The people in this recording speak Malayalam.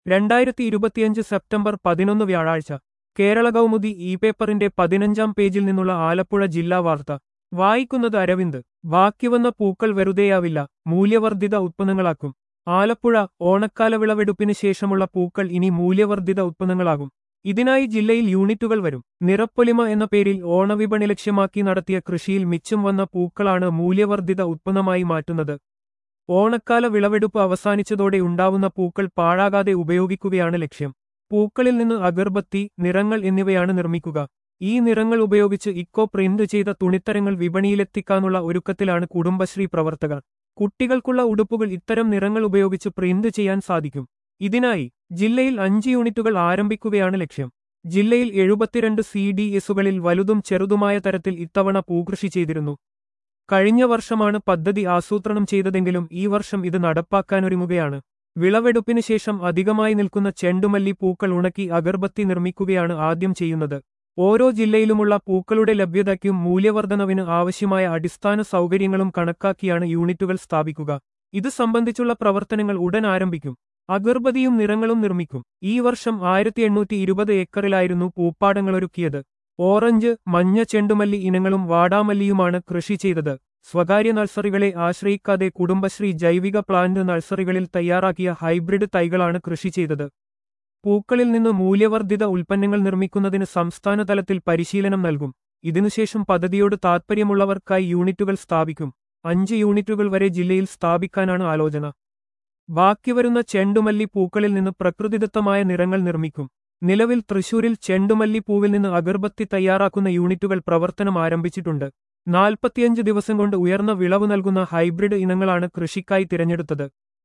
രണ്ടായിരത്തി ഇരുപത്തിയഞ്ച് സെപ്റ്റംബർ പതിനൊന്ന് വ്യാഴാഴ്ച കേരള കൗമുദി ഇ പേപ്പറിന്റെ പതിനഞ്ചാം പേജിൽ നിന്നുള്ള ആലപ്പുഴ ജില്ലാ വാർത്ത വായിക്കുന്നത് അരവിന്ദ് ബാക്കിവന്ന പൂക്കൾ വെറുതെയാവില്ല മൂല്യവർദ്ധിത ഉത്പന്നങ്ങളാക്കും ആലപ്പുഴ ഓണക്കാല വിളവെടുപ്പിന് ശേഷമുള്ള പൂക്കൾ ഇനി മൂല്യവർദ്ധിത ഉത്പന്നങ്ങളാകും ഇതിനായി ജില്ലയിൽ യൂണിറ്റുകൾ വരും നിറപ്പൊലിമ എന്ന പേരിൽ ഓണവിപണി ലക്ഷ്യമാക്കി നടത്തിയ കൃഷിയിൽ മിച്ചം വന്ന പൂക്കളാണ് മൂല്യവർദ്ധിത ഉത്പന്നമായി മാറ്റുന്നത് ഓണക്കാല വിളവെടുപ്പ് അവസാനിച്ചതോടെ ഉണ്ടാവുന്ന പൂക്കൾ പാഴാകാതെ ഉപയോഗിക്കുകയാണ് ലക്ഷ്യം പൂക്കളിൽ നിന്ന് അഗർബത്തി നിറങ്ങൾ എന്നിവയാണ് നിർമ്മിക്കുക ഈ നിറങ്ങൾ ഉപയോഗിച്ച് ഇക്കോ പ്രിന്റ് ചെയ്ത തുണിത്തരങ്ങൾ വിപണിയിലെത്തിക്കാനുള്ള ഒരുക്കത്തിലാണ് കുടുംബശ്രീ പ്രവർത്തകർ കുട്ടികൾക്കുള്ള ഉടുപ്പുകൾ ഇത്തരം നിറങ്ങൾ ഉപയോഗിച്ച് പ്രിന്റ് ചെയ്യാൻ സാധിക്കും ഇതിനായി ജില്ലയിൽ അഞ്ച് യൂണിറ്റുകൾ ആരംഭിക്കുകയാണ് ലക്ഷ്യം ജില്ലയിൽ എഴുപത്തിരണ്ട് സി ഡി എസുകളിൽ വലുതും ചെറുതുമായ തരത്തിൽ ഇത്തവണ പൂകൃഷി ചെയ്തിരുന്നു കഴിഞ്ഞ വർഷമാണ് പദ്ധതി ആസൂത്രണം ചെയ്തതെങ്കിലും ഈ വർഷം ഇത് നടപ്പാക്കാനൊരുങ്ങുകയാണ് വിളവെടുപ്പിന് ശേഷം അധികമായി നിൽക്കുന്ന ചെണ്ടുമല്ലി പൂക്കൾ ഉണക്കി അഗർബത്തി നിർമ്മിക്കുകയാണ് ആദ്യം ചെയ്യുന്നത് ഓരോ ജില്ലയിലുമുള്ള പൂക്കളുടെ ലഭ്യതയ്ക്കും മൂല്യവർദ്ധനവിന് ആവശ്യമായ അടിസ്ഥാന സൗകര്യങ്ങളും കണക്കാക്കിയാണ് യൂണിറ്റുകൾ സ്ഥാപിക്കുക ഇത് സംബന്ധിച്ചുള്ള പ്രവർത്തനങ്ങൾ ഉടൻ ആരംഭിക്കും അഗർബതിയും നിറങ്ങളും നിർമ്മിക്കും ഈ വർഷം ആയിരത്തി എണ്ണൂറ്റി ഇരുപത് ഏക്കറിലായിരുന്നു പൂപ്പാടങ്ങളൊരുക്കിയത് ഓറഞ്ച് മഞ്ഞ ചെണ്ടുമല്ലി ഇനങ്ങളും വാടാമല്ലിയുമാണ് കൃഷി ചെയ്തത് സ്വകാര്യ നഴ്സറികളെ ആശ്രയിക്കാതെ കുടുംബശ്രീ ജൈവിക പ്ലാന്റ് നഴ്സറികളിൽ തയ്യാറാക്കിയ ഹൈബ്രിഡ് തൈകളാണ് കൃഷി ചെയ്തത് പൂക്കളിൽ നിന്ന് മൂല്യവർദ്ധിത ഉൽപ്പന്നങ്ങൾ നിർമ്മിക്കുന്നതിന് സംസ്ഥാന തലത്തിൽ പരിശീലനം നൽകും ഇതിനുശേഷം പദ്ധതിയോട് താൽപ്പര്യമുള്ളവർക്കായി യൂണിറ്റുകൾ സ്ഥാപിക്കും അഞ്ച് യൂണിറ്റുകൾ വരെ ജില്ലയിൽ സ്ഥാപിക്കാനാണ് ആലോചന ബാക്കിവരുന്ന ചെണ്ടുമല്ലി പൂക്കളിൽ നിന്ന് പ്രകൃതിദത്തമായ നിറങ്ങൾ നിർമ്മിക്കും നിലവിൽ തൃശൂരിൽ ചെണ്ടുമല്ലി പൂവിൽ നിന്ന് അഗർബത്തി തയ്യാറാക്കുന്ന യൂണിറ്റുകൾ പ്രവർത്തനം ആരംഭിച്ചിട്ടുണ്ട് നാൽപ്പത്തിയഞ്ച് ദിവസം കൊണ്ട് ഉയർന്ന വിളവ് നൽകുന്ന ഹൈബ്രിഡ് ഇനങ്ങളാണ് കൃഷിക്കായി തിരഞ്ഞെടുത്തത്